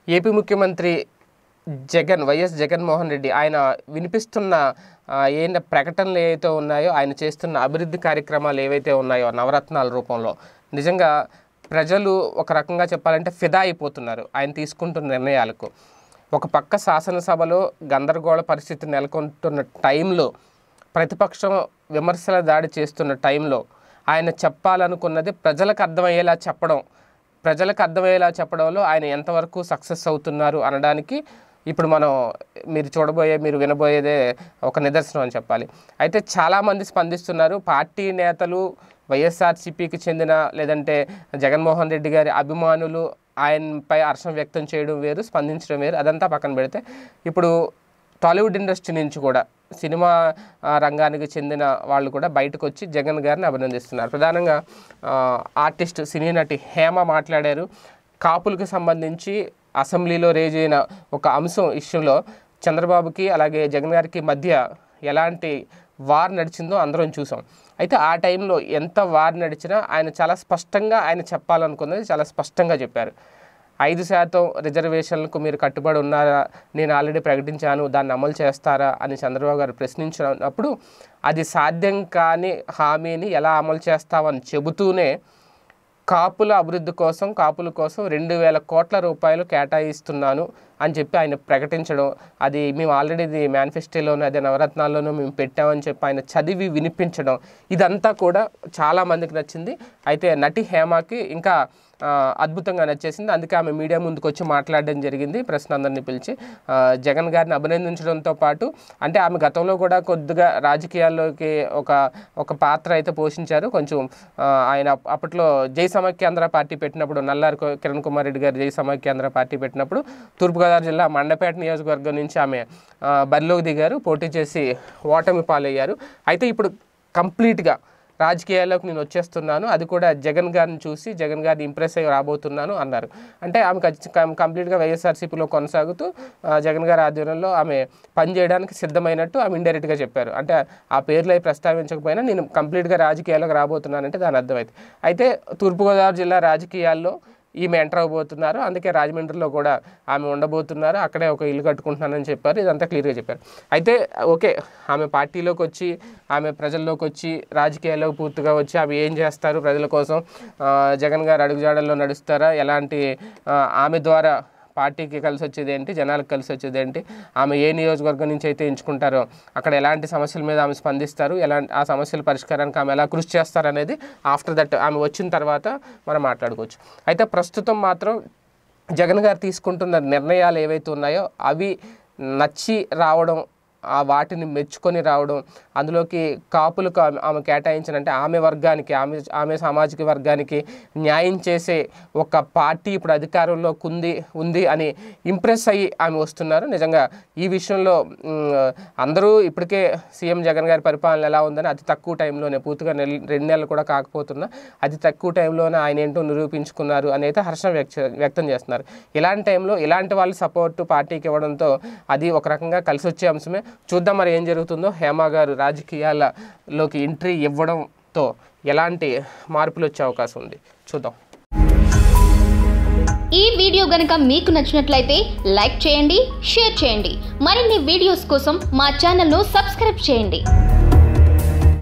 AP ముఖ్యమంత్రి Jagan YS Jaganmohan Reddy ఆయన వినిపిస్తున్న ఆ, ఏంటి ప్రకటనలు ఏవైతే ఉన్నాయో ఆయన చేస్తున్న అభివృద్ధి కార్యక్రమాలు ఏవైతే ఉన్నాయో నవరత్నాల రూపంలో నిజంగా ప్రజలు ఒక రకంగా చెప్పాలంటే ఫిదా అయిపోతున్నారు ఆయన తీసుకుంటున్న నిర్ణయాలకు ఒక పక్క శాసనసభలో గందరగోళ పరిస్థితి నెలకొంటున్న టైంలో ప్రతిపక్షం విమర్శల దాడి చేస్తున్న టైంలో ఆయన చెప్పాలనుకున్నది ప్రజలకు అర్థమయ్యేలా చెప్పడం ప్రజలకు అర్థమయ్యేలా చెప్పడంలో ఆయన ఎంతవరకు సక్సెస్ అవుతున్నారు అనడానికి ఇప్పుడు మనం మీరు చూడబోయే మీరు వినబోయేదే ఒక నిదర్శనం అని చెప్పాలి అయితే చాలామంది స్పందిస్తున్నారు పార్టీ నేతలు వైఎస్ఆర్సీపీకి చెందిన లేదంటే జగన్మోహన్ రెడ్డి గారి అభిమానులు ఆయనపై హర్షం వ్యక్తం చేయడం వేరు స్పందించడం వేరు అదంతా పక్కన పెడితే ఇప్పుడు టాలీవుడ్ ఇండస్ట్రీ నుంచి కూడా సినిమా ఆ, రంగానికి చెందిన వాళ్ళు కూడా బయటకు వచ్చి జగన్ గారిని అభినందిస్తున్నారు ప్రధానంగా ఆ, ఆర్టిస్ట్ సినీ నటి హేమ మాట్లాడారు కాపులకు సంబంధించి అసెంబ్లీలో రేజ్ అయిన ఒక అంశం ఇష్యూలో చంద్రబాబుకి అలాగే జగన్ గారికి మధ్య ఎలాంటి వార్ నడిచిందో అందరం చూసాం అయితే ఆ టైంలో ఎంత వార్ నడిచినా ఆయన చాలా స్పష్టంగా ఆయన చెప్పాలనుకున్నది చాలా స్పష్టంగా చెప్పారు ఐదు శాతం రిజర్వేషన్లకు మీరు కట్టుబడి ఉన్నారా నేను ఆల్రెడీ ప్రకటించాను దాన్ని అమలు చేస్తారా అని చంద్రబాబు గారు ప్రశ్నించినప్పుడు అది సాధ్యం కాని హామీని ఎలా అమలు చేస్తామని చెబుతూనే కాపుల అభివృద్ధి కోసం కాపుల కోసం రెండు వేల కోట్ల రూపాయలు కేటాయిస్తున్నాను అని చెప్పి ఆయన ప్రకటించడం అది మేము ఆల్రెడీ ఇది మేనిఫెస్టోలోనే అదే నవరత్నాల్లోనూ మేము పెట్టామని చెప్పి ఆయన చదివి వినిపించడం ఇదంతా కూడా చాలా మందికి నచ్చింది అయితే నటి హేమకి ఇంకా ఆ, అద్భుతంగా నచ్చేసింది అందుకే ఆమె మీడియా ముందుకు వచ్చి మాట్లాడడం జరిగింది ప్రశ్న అందరినీ పిలిచి ఆ, జగన్ గారిని అభినందించడంతో పాటు అంటే ఆమె గతంలో కూడా కొద్దిగా రాజకీయాల్లోకి ఒక ఒక పాత్ర అయితే పోషించారు కొంచెం ఆ, ఆయన అప్- అప్పట్లో జై సమైక్యాంధ్ర పార్టీ పెట్టినప్పుడు నల్లారి కో- కిరణ్ కుమార్ రెడ్డి గారు జై సమైక్యాంధ్ర పార్టీ పెట్టినప్పుడు తూర్పుగోదావరి జిల్లా మండపేట నియోజకవర్గం నుంచి ఆమె ఆ, బరిలోకి దిగారు పోటీ చేసి ఓటమి పాలయ్యారు అయితే ఇప్పుడు కంప్లీట్గా రాజకీయాల్లోకి నేను వచ్చేస్తున్నాను అది కూడా జగన్ గారిని చూసి జగన్ గారిని ఇంప్రెస్ అయ్యి రాబోతున్నాను అన్నారు అంటే ఆమె ఖచ్చి- కం- కంప్లీట్గా వైఎస్ఆర్సీపీలో కొనసాగుతూ ఆ, జగన్ గారి ఆధ్వర్యంలో ఆమె పనిచేయడానికి సిద్ధమైనట్టు ఆమె ఇండైరెక్ట్గా చెప్పారు అంటే ఆ పేర్లు అవి ప్రస్తావించకపోయినా నేను కంప్లీట్గా రాజకీయాల్లోకి రాబోతున్నానంటే దాని అర్థమైంది అయితే తూర్పుగోదావరి జిల్లా రాజకీయాల్లో ఈమె ఎంటర్ అవబోతున్నారు అందుకే రాజమండ్రిలో కూడా ఆమె ఉండబోతున్నారు అక్కడే ఒక ఇల్లు కట్టుకుంటున్నానని చెప్పారు ఇదంతా క్లియర్గా చెప్పారు అయితే ఓకే ఆమె పార్టీలోకి వచ్చి ఆమె ప్రజల్లోకి వచ్చి రాజకీయాల్లోకి పూర్తిగా వచ్చి ఆమె ఏం చేస్తారు ప్రజల కోసం ఆ, జగన్ గారు అడుగుజాడల్లో నడుస్తారా ఎలాంటి ఆ, ఆమె ద్వారా పార్టీకి కలిసి వచ్చేది ఏంటి జనాలకు కలిసి వచ్చేది ఏంటి ఆమె ఏ నియోజకవర్గం నుంచి అయితే ఎంచుకుంటారో అక్కడ ఎలాంటి సమస్యల మీద ఆమె స్పందిస్తారు ఎలాంటి ఆ సమస్యల పరిష్కారానికి ఆమె ఎలా కృషి చేస్తారు అనేది ఆఫ్టర్ దట్ ఆమె వచ్చిన తర్వాత మనం మాట్లాడుకోవచ్చు అయితే ప్రస్తుతం మాత్రం జగన్ గారు తీసుకుంటున్న నిర్ణయాలు ఏవైతే ఉన్నాయో అవి నచ్చి రావడం ఆ వాటిని మెచ్చుకొని రావడం అందులోకి కాపులకు ఆమె ఆమె కేటాయించిన అంటే ఆమె వర్గానికి ఆమె ఆమె సామాజిక వర్గానికి న్యాయం చేసే ఒక పార్టీ ఇప్పుడు అధికారంలోకి ఉంది ఉంది అని ఇంప్రెస్ అయ్యి ఆమె వస్తున్నారు నిజంగా ఈ విషయంలో మ్, అందరూ ఇప్పటికే సీఎం జగన్ గారి పరిపాలన ఎలా ఉందని అతి తక్కువ టైంలోనే పూర్తిగా నెల రెండు నెలలు కూడా కాకపోతున్నా అతి తక్కువ టైంలోనే ఆయన ఏంటో నిరూపించుకున్నారు అని అయితే హర్షం వ్యక్త వ్యక్తం చేస్తున్నారు ఇలాంటి టైంలో ఇలాంటి వాళ్ళు సపోర్ట్ పార్టీకి ఇవ్వడంతో అది ఒక రకంగా కలిసి వచ్చే అంశమే చూద్దాం మరి ఏం జరుగుతుందో హేమ గారు రాజకీయాలలోకి ఎంట్రీ ఇవ్వడంతో ఎలాంటి మార్పులు వచ్చే అవకాశం ఉంది చూద్దాం ఈ వీడియో గనుక మీకు నచ్చినట్లయితే లైక్ చేయండి షేర్ చేయండి మరిన్ని వీడియోస్ కోసం మా ఛానల్ను సబ్స్క్రైబ్ చేయండి